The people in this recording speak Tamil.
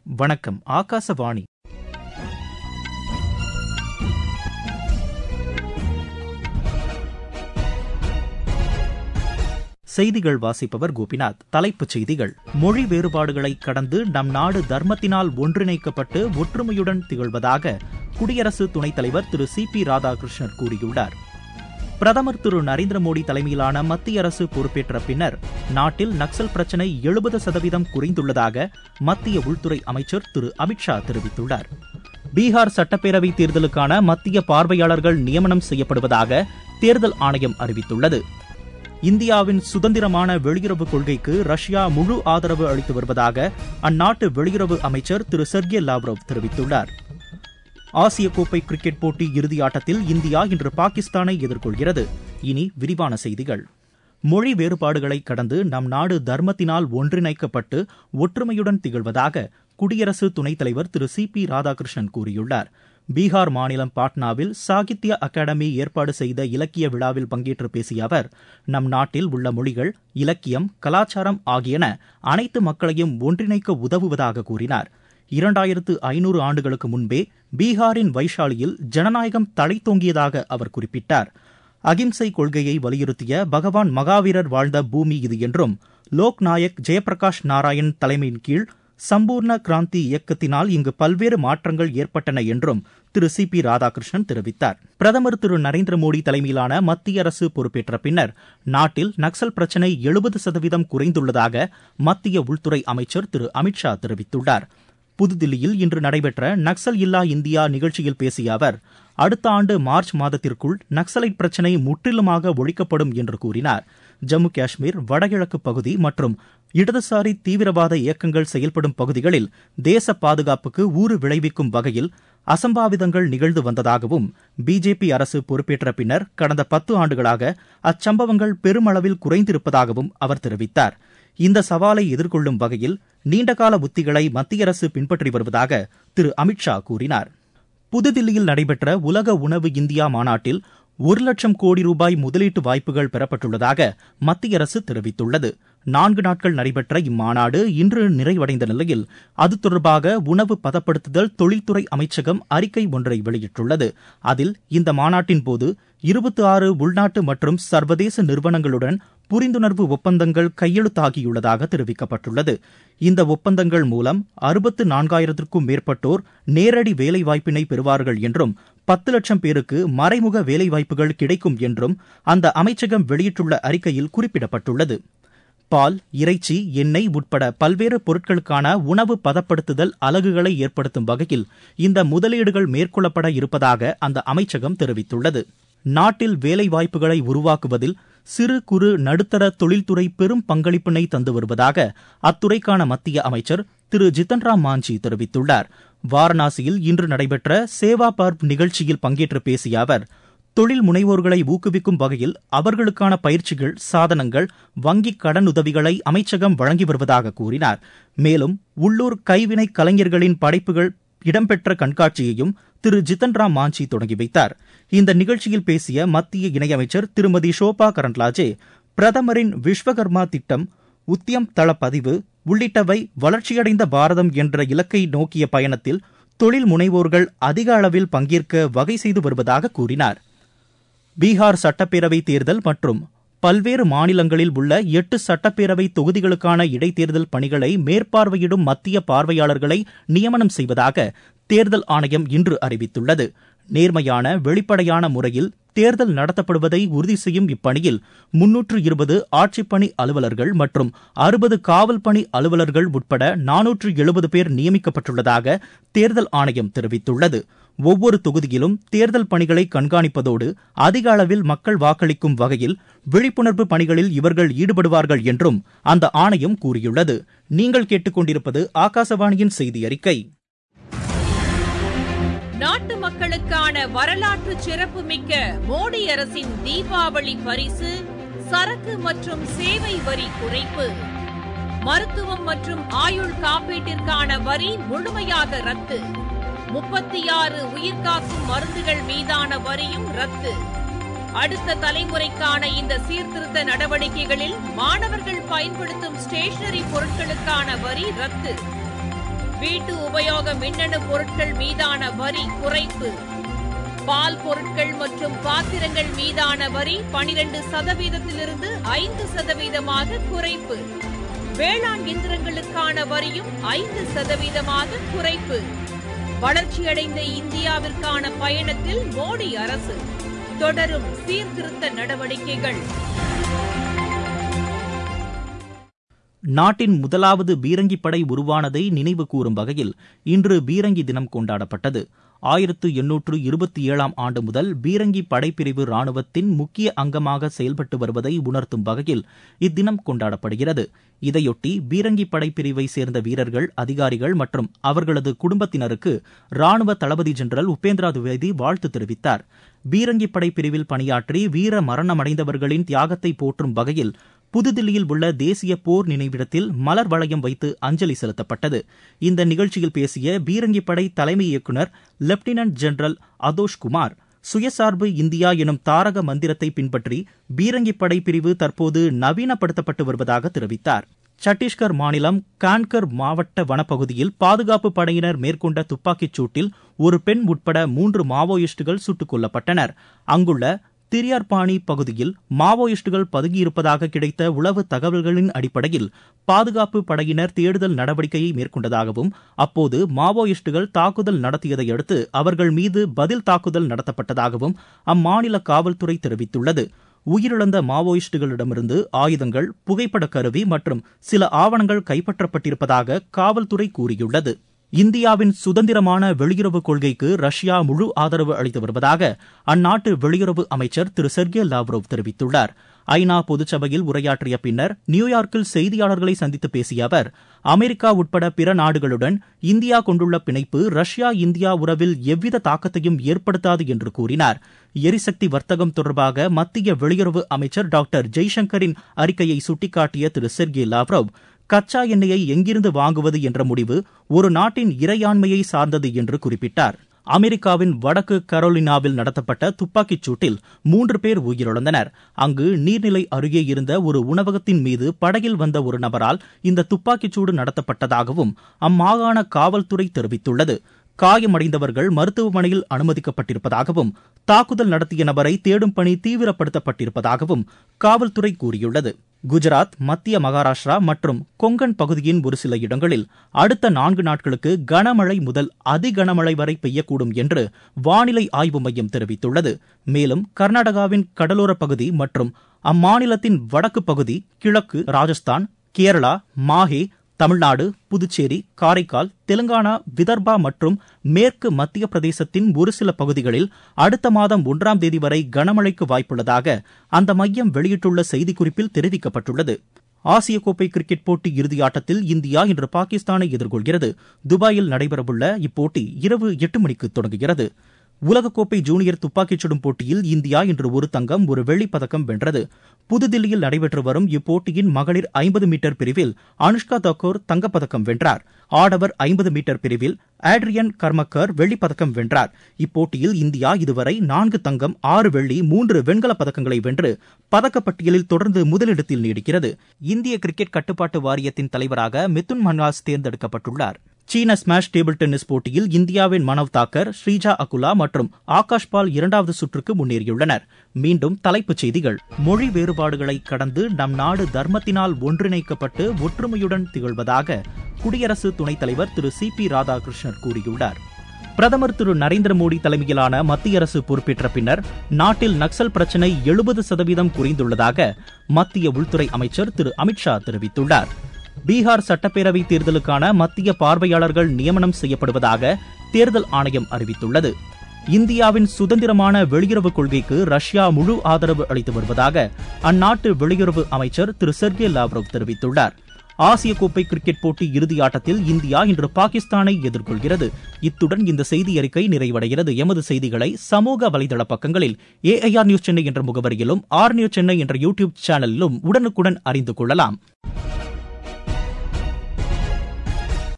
வணக்கம் ஆகாசவாணி செய்திகள் வாசிப்பவர் கோபிநாத் தலைப்புச் செய்திகள் மொழி வேறுபாடுகளை கடந்து நம் நாடு தர்மத்தினால் ஒன்றிணைக்கப்பட்டு ஒற்றுமையுடன் திகழ்வதாக குடியரசு துணைத் தலைவர் திரு சி பி ராதாகிருஷ்ணன் கூறியுள்ளார் பிரதமர் திரு நரேந்திர மோடி தலைமையிலான மத்திய அரசு பொறுப்பேற்ற பின்னர் நாட்டில் நக்சல் பிரச்சினை எழுபது சதவீதம் குறைந்துள்ளதாக மத்திய உள்துறை அமைச்சர் திரு அமித்ஷா தெரிவித்துள்ளார் பீகார் சட்டப்பேரவை தேர்தலுக்கான மத்திய பார்வையாளர்கள் நியமனம் செய்யப்படுவதாக தேர்தல் ஆணையம் அறிவித்துள்ளது இந்தியாவின் சுதந்திரமான வெளியுறவு கொள்கைக்கு ரஷ்யா முழு ஆதரவு அளித்து வருவதாக அந்நாட்டு வெளியுறவு அமைச்சர் திரு செர்கே லாவ்ரோவ் தெரிவித்துள்ளார் ஆசிய கோப்பை கிரிக்கெட் போட்டி இறுதி ஆட்டத்தில் இந்தியா இன்று பாகிஸ்தானை எதிர்கொள்கிறது இனி விரிவான செய்திகள் மொழி வேறுபாடுகளை கடந்து நம் நாடு தர்மத்தினால் ஒன்றிணைக்கப்பட்டு ஒற்றுமையுடன் திகழ்வதாக குடியரசு துணைத் தலைவர் திரு சி பி ராதாகிருஷ்ணன் கூறியுள்ளார் பீகார் மாநிலம் பாட்னாவில் சாகித்ய அகாடமி ஏற்பாடு செய்த இலக்கிய விழாவில் பங்கேற்று பேசிய அவர் நம் நாட்டில் உள்ள மொழிகள் இலக்கியம் கலாச்சாரம் ஆகியன அனைத்து மக்களையும் ஒன்றிணைக்க உதவுவதாக கூறினார் இரண்டாயிரத்து ஐநூறு ஆண்டுகளுக்கு முன்பே பீகாரின் வைஷாலியில் ஜனநாயகம் தழைத்தோங்கியதாக அவர் குறிப்பிட்டார் அகிம்சை கொள்கையை வலியுறுத்திய பகவான் மகாவீரர் வாழ்ந்த பூமி இது என்றும் லோக் நாயக் ஜெயபிரகாஷ் நாராயண் தலைமையின் கீழ் சம்பூர்ண கிராந்தி இயக்கத்தினால் இங்கு பல்வேறு மாற்றங்கள் ஏற்பட்டன என்றும் திரு சி பி ராதாகிருஷ்ணன் தெரிவித்தார் பிரதமர் திரு நரேந்திர மோடி தலைமையிலான மத்திய அரசு பொறுப்பேற்ற பின்னர் நாட்டில் நக்சல் பிரச்சினை எழுபது சதவீதம் குறைந்துள்ளதாக மத்திய உள்துறை அமைச்சர் திரு அமித்ஷா தெரிவித்துள்ளார் புதுதில்லியில் இன்று நடைபெற்ற நக்சல் இல்லா இந்தியா நிகழ்ச்சியில் பேசிய அவர் அடுத்த ஆண்டு மார்ச் மாதத்திற்குள் நக்சலைட் பிரச்சினை முற்றிலுமாக ஒழிக்கப்படும் என்று கூறினார் ஜம்மு காஷ்மீர் வடகிழக்கு பகுதி மற்றும் இடதுசாரி தீவிரவாத இயக்கங்கள் செயல்படும் பகுதிகளில் தேச பாதுகாப்புக்கு ஊறு விளைவிக்கும் வகையில் அசம்பாவிதங்கள் நிகழ்ந்து வந்ததாகவும் பிஜேபி அரசு பொறுப்பேற்ற பின்னர் கடந்த பத்து ஆண்டுகளாக அச்சம்பவங்கள் பெருமளவில் குறைந்திருப்பதாகவும் அவர் தெரிவித்தார் இந்த சவாலை எதிர்கொள்ளும் வகையில் நீண்டகால உத்திகளை மத்திய அரசு பின்பற்றி வருவதாக திரு அமித்ஷா கூறினார் புதுதில்லியில் நடைபெற்ற உலக உணவு இந்தியா மாநாட்டில் ஒரு லட்சம் கோடி ரூபாய் முதலீட்டு வாய்ப்புகள் பெறப்பட்டுள்ளதாக மத்திய அரசு தெரிவித்துள்ளது நான்கு நாட்கள் நடைபெற்ற இம்மாநாடு இன்று நிறைவடைந்த நிலையில் அது தொடர்பாக உணவு பதப்படுத்துதல் தொழில்துறை அமைச்சகம் அறிக்கை ஒன்றை வெளியிட்டுள்ளது அதில் இந்த மாநாட்டின் போது இருபத்தி ஆறு உள்நாட்டு மற்றும் சர்வதேச நிறுவனங்களுடன் புரிந்துணர்வு ஒப்பந்தங்கள் கையெழுத்தாகியுள்ளதாக தெரிவிக்கப்பட்டுள்ளது இந்த ஒப்பந்தங்கள் மூலம் அறுபத்து நான்காயிரத்திற்கும் மேற்பட்டோர் நேரடி வேலைவாய்ப்பினை பெறுவார்கள் என்றும் பத்து லட்சம் பேருக்கு மறைமுக வேலைவாய்ப்புகள் கிடைக்கும் என்றும் அந்த அமைச்சகம் வெளியிட்டுள்ள அறிக்கையில் குறிப்பிடப்பட்டுள்ளது பால் இறைச்சி எண்ணெய் உட்பட பல்வேறு பொருட்களுக்கான உணவு பதப்படுத்துதல் அலகுகளை ஏற்படுத்தும் வகையில் இந்த முதலீடுகள் மேற்கொள்ளப்பட இருப்பதாக அந்த அமைச்சகம் தெரிவித்துள்ளது நாட்டில் வேலைவாய்ப்புகளை உருவாக்குவதில் சிறு குறு நடுத்தர தொழில்துறை பெரும் பங்களிப்பினை தந்து வருவதாக அத்துறைக்கான மத்திய அமைச்சர் திரு ஜித்தன்ராம் மாஞ்சி தெரிவித்துள்ளார் வாரணாசியில் இன்று நடைபெற்ற சேவா பார்ப் நிகழ்ச்சியில் பங்கேற்று பேசிய அவர் தொழில் முனைவோர்களை ஊக்குவிக்கும் வகையில் அவர்களுக்கான பயிற்சிகள் சாதனங்கள் வங்கிக் கடனுதவிகளை அமைச்சகம் வழங்கி வருவதாக கூறினார் மேலும் உள்ளூர் கைவினை கலைஞர்களின் படைப்புகள் இடம்பெற்ற கண்காட்சியையும் திரு ஜித்தன்ராம் மாஞ்சி தொடங்கி வைத்தார் இந்த நிகழ்ச்சியில் பேசிய மத்திய இணையமைச்சர் திருமதி ஷோபா கரண்ட்லாஜே பிரதமரின் விஸ்வகர்மா திட்டம் உத்தியம் தள பதிவு உள்ளிட்டவை வளர்ச்சியடைந்த பாரதம் என்ற இலக்கை நோக்கிய பயணத்தில் தொழில் முனைவோர்கள் அதிக அளவில் பங்கேற்க வகை செய்து வருவதாக கூறினார் பீகார் சட்டப்பேரவை தேர்தல் மற்றும் பல்வேறு மாநிலங்களில் உள்ள எட்டு சட்டப்பேரவை தொகுதிகளுக்கான இடைத்தேர்தல் பணிகளை மேற்பார்வையிடும் மத்திய பார்வையாளர்களை நியமனம் செய்வதாக தேர்தல் ஆணையம் இன்று அறிவித்துள்ளது நேர்மையான வெளிப்படையான முறையில் தேர்தல் நடத்தப்படுவதை உறுதி செய்யும் இப்பணியில் முன்னூற்று இருபது ஆட்சிப்பணி அலுவலர்கள் மற்றும் அறுபது காவல் பணி அலுவலர்கள் உட்பட நானூற்று எழுபது பேர் நியமிக்கப்பட்டுள்ளதாக தேர்தல் ஆணையம் தெரிவித்துள்ளது ஒவ்வொரு தொகுதியிலும் தேர்தல் பணிகளை கண்காணிப்பதோடு அதிக அளவில் மக்கள் வாக்களிக்கும் வகையில் விழிப்புணர்வு பணிகளில் இவர்கள் ஈடுபடுவார்கள் என்றும் அந்த ஆணையம் கூறியுள்ளது நீங்கள் கேட்டுக்கொண்டிருப்பது ஆகாசவாணியின் செய்தி அறிக்கை நாட்டு மக்களுக்கான வரலாற்று சிறப்புமிக்க மோடி அரசின் தீபாவளி பரிசு சரக்கு மற்றும் சேவை வரி குறைப்பு மருத்துவம் மற்றும் ஆயுள் காப்பீட்டிற்கான வரி முழுமையாக ரத்து முப்பத்தி ஆறு உயிர்காக்கும் மருந்துகள் மீதான வரியும் ரத்து அடுத்த தலைமுறைக்கான இந்த சீர்திருத்த நடவடிக்கைகளில் மாணவர்கள் பயன்படுத்தும் ஸ்டேஷனரி பொருட்களுக்கான வரி ரத்து வீட்டு உபயோக மின்னணு பொருட்கள் மீதான வரி குறைப்பு பால் பொருட்கள் மற்றும் பாத்திரங்கள் மீதான வரி பனிரெண்டு சதவீதத்திலிருந்து ஐந்து சதவீதமாக குறைப்பு வேளாண் இயந்திரங்களுக்கான வரியும் ஐந்து சதவீதமாக குறைப்பு வளர்ச்சியடைந்த இந்தியாவிற்கான பயணத்தில் மோடி அரசு தொடரும் சீர்திருத்த நடவடிக்கைகள் நாட்டின் முதலாவது பீரங்கி படை உருவானதை நினைவு கூறும் வகையில் இன்று பீரங்கி தினம் கொண்டாடப்பட்டது ஆயிரத்து எண்ணூற்று இருபத்தி ஏழாம் ஆண்டு முதல் பீரங்கி படைப்பிரிவு ராணுவத்தின் முக்கிய அங்கமாக செயல்பட்டு வருவதை உணர்த்தும் வகையில் இத்தினம் கொண்டாடப்படுகிறது இதையொட்டி பீரங்கி படைப்பிரிவை சேர்ந்த வீரர்கள் அதிகாரிகள் மற்றும் அவர்களது குடும்பத்தினருக்கு ராணுவ தளபதி ஜெனரல் உபேந்திரா துவேதி வாழ்த்து தெரிவித்தார் பீரங்கி படைப்பிரிவில் பணியாற்றி வீர மரணமடைந்தவர்களின் தியாகத்தை போற்றும் வகையில் புதுதில்லியில் உள்ள தேசிய போர் நினைவிடத்தில் மலர் வளையம் வைத்து அஞ்சலி செலுத்தப்பட்டது இந்த நிகழ்ச்சியில் பேசிய பீரங்கிப்படை தலைமை இயக்குநர் லெப்டினன்ட் ஜெனரல் அதோஷ் குமார் சுயசார்பு இந்தியா எனும் தாரக மந்திரத்தை பின்பற்றி பீரங்கிப்படை பிரிவு தற்போது நவீனப்படுத்தப்பட்டு வருவதாக தெரிவித்தார் சத்தீஸ்கர் மாநிலம் கான்கர் மாவட்ட வனப்பகுதியில் பாதுகாப்பு படையினர் மேற்கொண்ட துப்பாக்கிச் சூட்டில் ஒரு பெண் உட்பட மூன்று மாவோயிஸ்டுகள் சுட்டுக் கொல்லப்பட்டனர் அங்குள்ள திரியார்பாணி பகுதியில் மாவோயிஸ்டுகள் பதுங்கியிருப்பதாக கிடைத்த உளவு தகவல்களின் அடிப்படையில் பாதுகாப்பு படையினர் தேடுதல் நடவடிக்கையை மேற்கொண்டதாகவும் அப்போது மாவோயிஸ்டுகள் தாக்குதல் நடத்தியதை அடுத்து அவர்கள் மீது பதில் தாக்குதல் நடத்தப்பட்டதாகவும் அம்மாநில காவல்துறை தெரிவித்துள்ளது உயிரிழந்த மாவோயிஸ்டுகளிடமிருந்து ஆயுதங்கள் புகைப்பட கருவி மற்றும் சில ஆவணங்கள் கைப்பற்றப்பட்டிருப்பதாக காவல்துறை கூறியுள்ளது இந்தியாவின் சுதந்திரமான வெளியுறவு கொள்கைக்கு ரஷ்யா முழு ஆதரவு அளித்து வருவதாக அந்நாட்டு வெளியுறவு அமைச்சர் திரு செர்கே லாவ்ரோவ் தெரிவித்துள்ளார் ஐநா பொதுச்சபையில் உரையாற்றிய பின்னர் நியூயார்க்கில் செய்தியாளர்களை சந்தித்து பேசிய அவர் அமெரிக்கா உட்பட பிற நாடுகளுடன் இந்தியா கொண்டுள்ள பிணைப்பு ரஷ்யா இந்தியா உறவில் எவ்வித தாக்கத்தையும் ஏற்படுத்தாது என்று கூறினார் எரிசக்தி வர்த்தகம் தொடர்பாக மத்திய வெளியுறவு அமைச்சர் டாக்டர் ஜெய்சங்கரின் அறிக்கையை சுட்டிக்காட்டிய திரு செர்கே லாவ்ரோவ் கச்சா எண்ணெயை எங்கிருந்து வாங்குவது என்ற முடிவு ஒரு நாட்டின் இறையாண்மையை சார்ந்தது என்று குறிப்பிட்டார் அமெரிக்காவின் வடக்கு கரோலினாவில் நடத்தப்பட்ட துப்பாக்கிச் சூட்டில் மூன்று பேர் உயிரிழந்தனர் அங்கு நீர்நிலை அருகே இருந்த ஒரு உணவகத்தின் மீது படகில் வந்த ஒரு நபரால் இந்த துப்பாக்கிச்சூடு நடத்தப்பட்டதாகவும் அம்மாகாண காவல்துறை தெரிவித்துள்ளது காயமடைந்தவர்கள் மருத்துவமனையில் அனுமதிக்கப்பட்டிருப்பதாகவும் தாக்குதல் நடத்திய நபரை தேடும் பணி தீவிரப்படுத்தப்பட்டிருப்பதாகவும் காவல்துறை கூறியுள்ளது குஜராத் மத்திய மகாராஷ்டிரா மற்றும் கொங்கன் பகுதியின் ஒரு சில இடங்களில் அடுத்த நான்கு நாட்களுக்கு கனமழை முதல் அதிகனமழை வரை பெய்யக்கூடும் என்று வானிலை ஆய்வு மையம் தெரிவித்துள்ளது மேலும் கர்நாடகாவின் கடலோர பகுதி மற்றும் அம்மாநிலத்தின் வடக்கு பகுதி கிழக்கு ராஜஸ்தான் கேரளா மாஹே தமிழ்நாடு புதுச்சேரி காரைக்கால் தெலுங்கானா விதர்பா மற்றும் மேற்கு மத்திய பிரதேசத்தின் ஒரு சில பகுதிகளில் அடுத்த மாதம் ஒன்றாம் தேதி வரை கனமழைக்கு வாய்ப்புள்ளதாக அந்த மையம் வெளியிட்டுள்ள செய்திக்குறிப்பில் தெரிவிக்கப்பட்டுள்ளது ஆசிய கோப்பை கிரிக்கெட் போட்டி இறுதியாட்டத்தில் இந்தியா இன்று பாகிஸ்தானை எதிர்கொள்கிறது துபாயில் நடைபெறவுள்ள இப்போட்டி இரவு எட்டு மணிக்கு தொடங்குகிறது உலகக்கோப்பை ஜூனியர் துப்பாக்கிச் சுடும் போட்டியில் இந்தியா இன்று ஒரு தங்கம் ஒரு வெள்ளிப் பதக்கம் வென்றது புதுதில்லியில் நடைபெற்று வரும் இப்போட்டியின் மகளிர் ஐம்பது மீட்டர் பிரிவில் அனுஷ்கா தக்கோர் தங்கப்பதக்கம் வென்றார் ஆடவர் ஐம்பது மீட்டர் பிரிவில் ஆட்ரியன் கர்மக்கர் வெள்ளிப் பதக்கம் வென்றார் இப்போட்டியில் இந்தியா இதுவரை நான்கு தங்கம் ஆறு வெள்ளி மூன்று வெண்கலப் பதக்கங்களை வென்று பதக்கப்பட்டியலில் தொடர்ந்து முதலிடத்தில் நீடிக்கிறது இந்திய கிரிக்கெட் கட்டுப்பாட்டு வாரியத்தின் தலைவராக மிதுன் மன்வாஸ் தேர்ந்தெடுக்கப்பட்டுள்ளார் சீன ஸ்மாஷ் டேபிள் டென்னிஸ் போட்டியில் இந்தியாவின் மனவ் தாக்கர் ஸ்ரீஜா அகுலா மற்றும் ஆகாஷ் பால் இரண்டாவது சுற்றுக்கு முன்னேறியுள்ளனர் மீண்டும் தலைப்புச் செய்திகள் மொழி வேறுபாடுகளை கடந்து நம் நாடு தர்மத்தினால் ஒன்றிணைக்கப்பட்டு ஒற்றுமையுடன் திகழ்வதாக குடியரசு துணைத் தலைவர் திரு சி பி ராதாகிருஷ்ணன் கூறியுள்ளார் பிரதமர் திரு நரேந்திர மோடி தலைமையிலான மத்திய அரசு பொறுப்பேற்ற பின்னர் நாட்டில் நக்சல் பிரச்சினை எழுபது சதவீதம் குறைந்துள்ளதாக மத்திய உள்துறை அமைச்சர் திரு அமித்ஷா தெரிவித்துள்ளார் பீகார் சட்டப்பேரவை தேர்தலுக்கான மத்திய பார்வையாளர்கள் நியமனம் செய்யப்படுவதாக தேர்தல் ஆணையம் அறிவித்துள்ளது இந்தியாவின் சுதந்திரமான வெளியுறவு கொள்கைக்கு ரஷ்யா முழு ஆதரவு அளித்து வருவதாக அந்நாட்டு வெளியுறவு அமைச்சர் திரு செர்கே லாவ்ரோவ் தெரிவித்துள்ளார் ஆசிய கோப்பை கிரிக்கெட் போட்டி இறுதியாட்டத்தில் இந்தியா இன்று பாகிஸ்தானை எதிர்கொள்கிறது இத்துடன் இந்த செய்தி அறிக்கை நிறைவடைகிறது எமது செய்திகளை சமூக வலைதள பக்கங்களில் ஏஐஆர் நியூஸ் சென்னை என்ற முகவரியிலும் ஆர் நியூஸ் சென்னை என்ற யூடியூப் சேனலிலும் உடனுக்குடன் அறிந்து கொள்ளலாம்